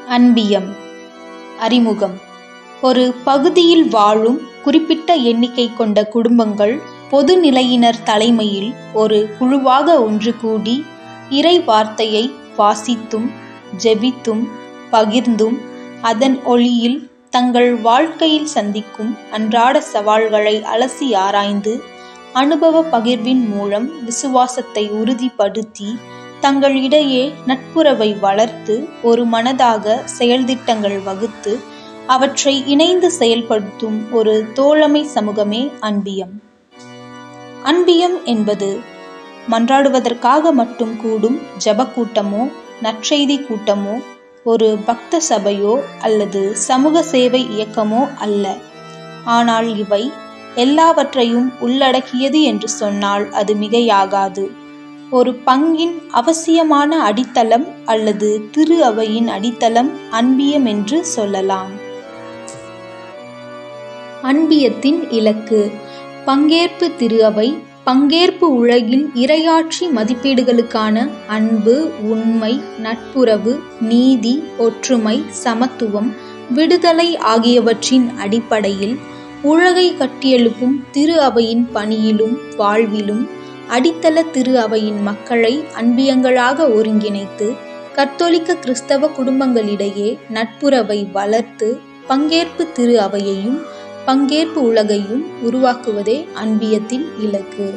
அன்பியம் அறிமுகம் ஒரு பகுதியில் வாழும் குறிப்பிட்ட எண்ணிக்கை கொண்ட குடும்பங்கள் பொது நிலையினர் தலைமையில் ஒரு குழுவாக ஒன்று கூடி இறை வார்த்தையை வாசித்தும் ஜெபித்தும் பகிர்ந்தும் அதன் ஒளியில் தங்கள் வாழ்க்கையில் சந்திக்கும் அன்றாட சவால்களை அலசி ஆராய்ந்து அனுபவ பகிர்வின் மூலம் விசுவாசத்தை உறுதிப்படுத்தி தங்களிடையே நட்புறவை வளர்த்து ஒரு மனதாக செயல்திட்டங்கள் வகுத்து அவற்றை இணைந்து செயல்படுத்தும் ஒரு தோழமை சமூகமே அன்பியம் அன்பியம் என்பது மன்றாடுவதற்காக மட்டும் கூடும் ஜப கூட்டமோ நற்செய்தி கூட்டமோ ஒரு பக்த சபையோ அல்லது சமூக சேவை இயக்கமோ அல்ல ஆனால் இவை எல்லாவற்றையும் உள்ளடக்கியது என்று சொன்னால் அது மிகையாகாது ஒரு பங்கின் அவசியமான அடித்தளம் அல்லது திரு அவையின் அடித்தளம் அன்பியம் என்று சொல்லலாம் அன்பியத்தின் இலக்கு பங்கேற்பு திரு அவை பங்கேற்பு உலகில் இரையாட்சி மதிப்பீடுகளுக்கான அன்பு உண்மை நட்புறவு நீதி ஒற்றுமை சமத்துவம் விடுதலை ஆகியவற்றின் அடிப்படையில் உலகை கட்டியெழுப்பும் திரு அவையின் பணியிலும் வாழ்விலும் அடித்தள திரு அவையின் மக்களை அன்பியங்களாக ஒருங்கிணைத்து கத்தோலிக்க கிறிஸ்தவ குடும்பங்களிடையே நட்புறவை வளர்த்து பங்கேற்பு திரு அவையையும் பங்கேற்பு உலகையும் உருவாக்குவதே அன்பியத்தின் இலக்கு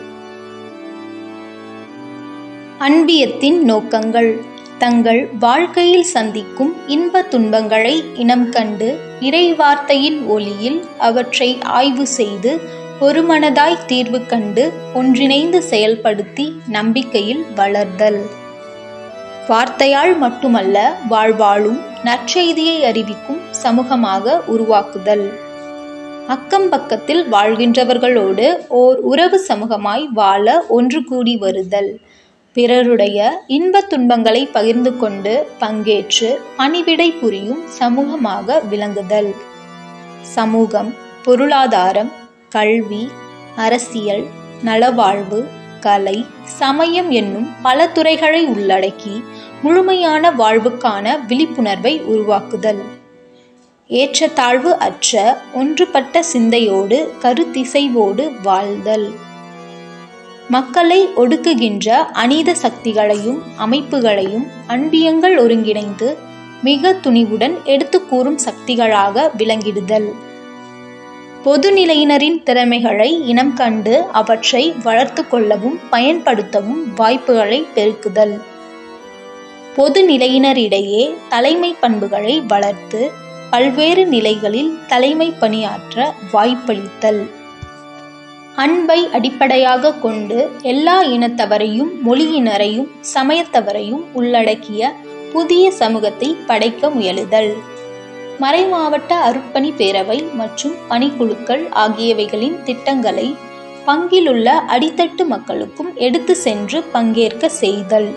அன்பியத்தின் நோக்கங்கள் தங்கள் வாழ்க்கையில் சந்திக்கும் இன்ப துன்பங்களை இனம் கண்டு இறை வார்த்தையின் ஒளியில் அவற்றை ஆய்வு செய்து ஒருமனதாய் தீர்வு கண்டு ஒன்றிணைந்து செயல்படுத்தி நம்பிக்கையில் வளர்தல் வார்த்தையால் மட்டுமல்ல வாழ்வாழும் நற்செய்தியை அறிவிக்கும் சமூகமாக உருவாக்குதல் அக்கம் பக்கத்தில் வாழ்கின்றவர்களோடு ஓர் உறவு சமூகமாய் வாழ ஒன்று கூடி வருதல் பிறருடைய இன்ப துன்பங்களை பகிர்ந்து கொண்டு பங்கேற்று பணிவிடை புரியும் சமூகமாக விளங்குதல் சமூகம் பொருளாதாரம் கல்வி அரசியல் நலவாழ்வு கலை சமயம் என்னும் பல துறைகளை உள்ளடக்கி முழுமையான வாழ்வுக்கான விழிப்புணர்வை உருவாக்குதல் ஏற்றத்தாழ்வு அற்ற ஒன்றுபட்ட சிந்தையோடு கருத்திசைவோடு வாழ்தல் மக்களை ஒடுக்குகின்ற அநீத சக்திகளையும் அமைப்புகளையும் அன்பியங்கள் ஒருங்கிணைந்து மிக துணிவுடன் எடுத்து கூறும் சக்திகளாக விளங்கிடுதல் பொதுநிலையினரின் திறமைகளை இனம் கண்டு அவற்றை வளர்த்து கொள்ளவும் பயன்படுத்தவும் வாய்ப்புகளை பெருக்குதல் பொது நிலையினரிடையே தலைமை பண்புகளை வளர்த்து பல்வேறு நிலைகளில் தலைமை பணியாற்ற வாய்ப்பளித்தல் அன்பை அடிப்படையாக கொண்டு எல்லா இனத்தவரையும் மொழியினரையும் சமயத்தவரையும் உள்ளடக்கிய புதிய சமூகத்தை படைக்க முயலுதல் மறைமாவட்ட அருட்பணி பேரவை மற்றும் பணிக்குழுக்கள் ஆகியவைகளின் திட்டங்களை பங்கிலுள்ள அடித்தட்டு மக்களுக்கும் எடுத்து சென்று பங்கேற்க செய்தல்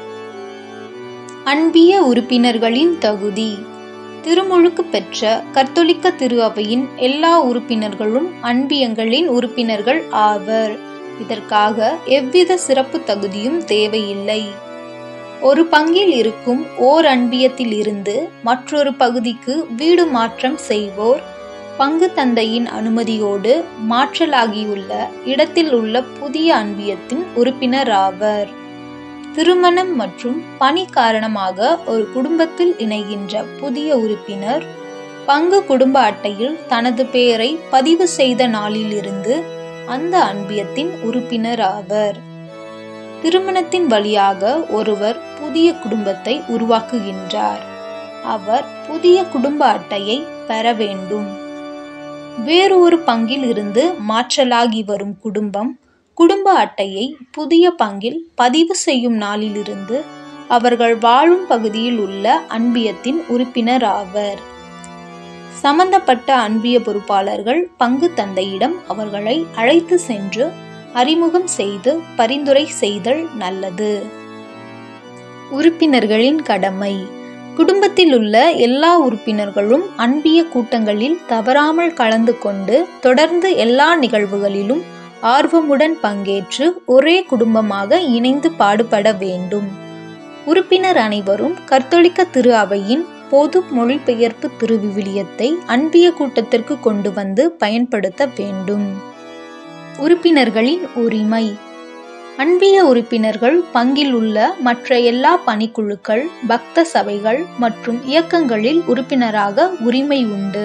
அன்பிய உறுப்பினர்களின் தகுதி திருமுழுக்கு பெற்ற கத்தோலிக்க திரு அவையின் எல்லா உறுப்பினர்களும் அன்பியங்களின் உறுப்பினர்கள் ஆவர் இதற்காக எவ்வித சிறப்பு தகுதியும் தேவையில்லை ஒரு பங்கில் இருக்கும் ஓர் அன்பியத்தில் இருந்து மற்றொரு பகுதிக்கு வீடு மாற்றம் செய்வோர் பங்கு தந்தையின் அனுமதியோடு மாற்றலாகியுள்ள இடத்தில் உள்ள புதிய அன்பியத்தின் உறுப்பினர் ஆவர் திருமணம் மற்றும் பணி காரணமாக ஒரு குடும்பத்தில் இணைகின்ற புதிய உறுப்பினர் பங்கு குடும்ப அட்டையில் தனது பெயரை பதிவு செய்த நாளிலிருந்து அந்த அன்பியத்தின் உறுப்பினர் ஆவர் திருமணத்தின் வழியாக ஒருவர் புதிய குடும்பத்தை உருவாக்குகின்றார் அவர் புதிய குடும்ப அட்டையை பெற வேண்டும் வேறு ஒரு பங்கில் இருந்து மாற்றலாகி வரும் குடும்பம் குடும்ப அட்டையை புதிய பங்கில் பதிவு செய்யும் நாளிலிருந்து அவர்கள் வாழும் பகுதியில் உள்ள அன்பியத்தின் உறுப்பினர் ஆவர் சம்பந்தப்பட்ட அன்பிய பொறுப்பாளர்கள் பங்கு தந்தையிடம் அவர்களை அழைத்து சென்று அறிமுகம் செய்து பரிந்துரை செய்தல் நல்லது உறுப்பினர்களின் கடமை குடும்பத்தில் உள்ள எல்லா உறுப்பினர்களும் அன்பிய கூட்டங்களில் தவறாமல் கலந்து கொண்டு தொடர்ந்து எல்லா நிகழ்வுகளிலும் ஆர்வமுடன் பங்கேற்று ஒரே குடும்பமாக இணைந்து பாடுபட வேண்டும் உறுப்பினர் அனைவரும் கத்தோலிக்க திரு அவையின் பொது மொழிபெயர்ப்பு திருவிவிலியத்தை அன்பிய கூட்டத்திற்கு கொண்டு வந்து பயன்படுத்த வேண்டும் உறுப்பினர்களின் உரிமை அன்பிய உறுப்பினர்கள் பங்கில் உள்ள மற்ற எல்லா பணிக்குழுக்கள் பக்த சபைகள் மற்றும் இயக்கங்களில் உறுப்பினராக உரிமை உண்டு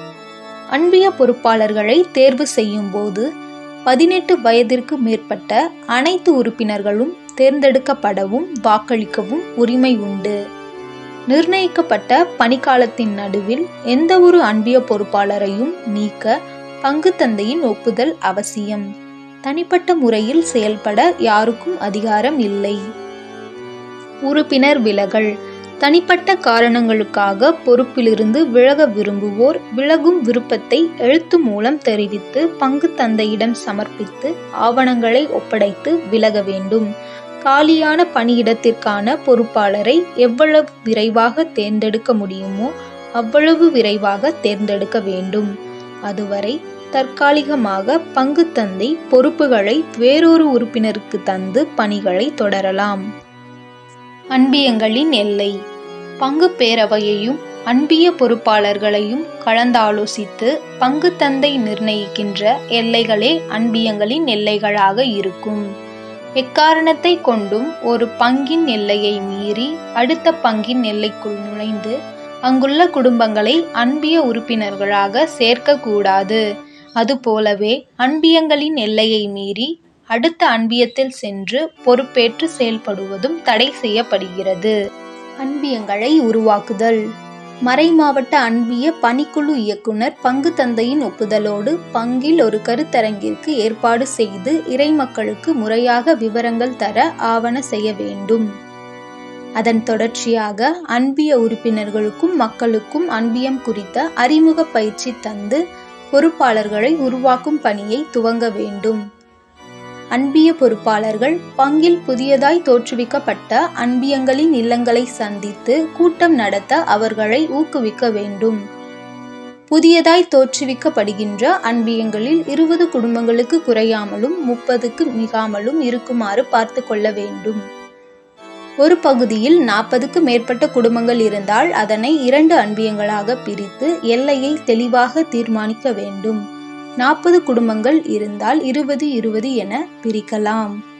அன்பிய பொறுப்பாளர்களை தேர்வு செய்யும் போது பதினெட்டு வயதிற்கு மேற்பட்ட அனைத்து உறுப்பினர்களும் தேர்ந்தெடுக்கப்படவும் வாக்களிக்கவும் உரிமை உண்டு நிர்ணயிக்கப்பட்ட பணிக்காலத்தின் நடுவில் எந்த ஒரு அன்பிய பொறுப்பாளரையும் நீக்க பங்கு தந்தையின் ஒப்புதல் அவசியம் தனிப்பட்ட முறையில் செயல்பட யாருக்கும் அதிகாரம் இல்லை உறுப்பினர் விலகல் தனிப்பட்ட காரணங்களுக்காக பொறுப்பிலிருந்து விலக விரும்புவோர் விலகும் விருப்பத்தை எழுத்து மூலம் தெரிவித்து பங்கு தந்தையிடம் சமர்ப்பித்து ஆவணங்களை ஒப்படைத்து விலக வேண்டும் காலியான பணியிடத்திற்கான பொறுப்பாளரை எவ்வளவு விரைவாக தேர்ந்தெடுக்க முடியுமோ அவ்வளவு விரைவாக தேர்ந்தெடுக்க வேண்டும் அதுவரை தற்காலிகமாக பங்கு தந்தை பொறுப்புகளை வேறொரு உறுப்பினருக்கு தந்து பணிகளை தொடரலாம் அன்பியங்களின் எல்லை பங்கு பேரவையையும் அன்பிய பொறுப்பாளர்களையும் கலந்தாலோசித்து பங்கு தந்தை நிர்ணயிக்கின்ற எல்லைகளே அன்பியங்களின் எல்லைகளாக இருக்கும் எக்காரணத்தை கொண்டும் ஒரு பங்கின் எல்லையை மீறி அடுத்த பங்கின் எல்லைக்குள் நுழைந்து அங்குள்ள குடும்பங்களை அன்பிய உறுப்பினர்களாக சேர்க்கக்கூடாது அதுபோலவே அன்பியங்களின் எல்லையை மீறி அடுத்த அன்பியத்தில் சென்று பொறுப்பேற்று செயல்படுவதும் தடை செய்யப்படுகிறது அன்பியங்களை உருவாக்குதல் மறைமாவட்ட அன்பிய பணிக்குழு இயக்குனர் பங்கு தந்தையின் ஒப்புதலோடு பங்கில் ஒரு கருத்தரங்கிற்கு ஏற்பாடு செய்து இறைமக்களுக்கு முறையாக விவரங்கள் தர ஆவண செய்ய வேண்டும் அதன் தொடர்ச்சியாக அன்பிய உறுப்பினர்களுக்கும் மக்களுக்கும் அன்பியம் குறித்த அறிமுக பயிற்சி தந்து பொறுப்பாளர்களை உருவாக்கும் பணியை துவங்க வேண்டும் அன்பிய பொறுப்பாளர்கள் பங்கில் புதியதாய் தோற்றுவிக்கப்பட்ட அன்பியங்களின் இல்லங்களை சந்தித்து கூட்டம் நடத்த அவர்களை ஊக்குவிக்க வேண்டும் புதியதாய் தோற்றுவிக்கப்படுகின்ற அன்பியங்களில் இருபது குடும்பங்களுக்கு குறையாமலும் முப்பதுக்கு மிகாமலும் இருக்குமாறு பார்த்து கொள்ள வேண்டும் ஒரு பகுதியில் நாற்பதுக்கு மேற்பட்ட குடும்பங்கள் இருந்தால் அதனை இரண்டு அன்பியங்களாக பிரித்து எல்லையை தெளிவாக தீர்மானிக்க வேண்டும் நாற்பது குடும்பங்கள் இருந்தால் இருபது இருபது என பிரிக்கலாம்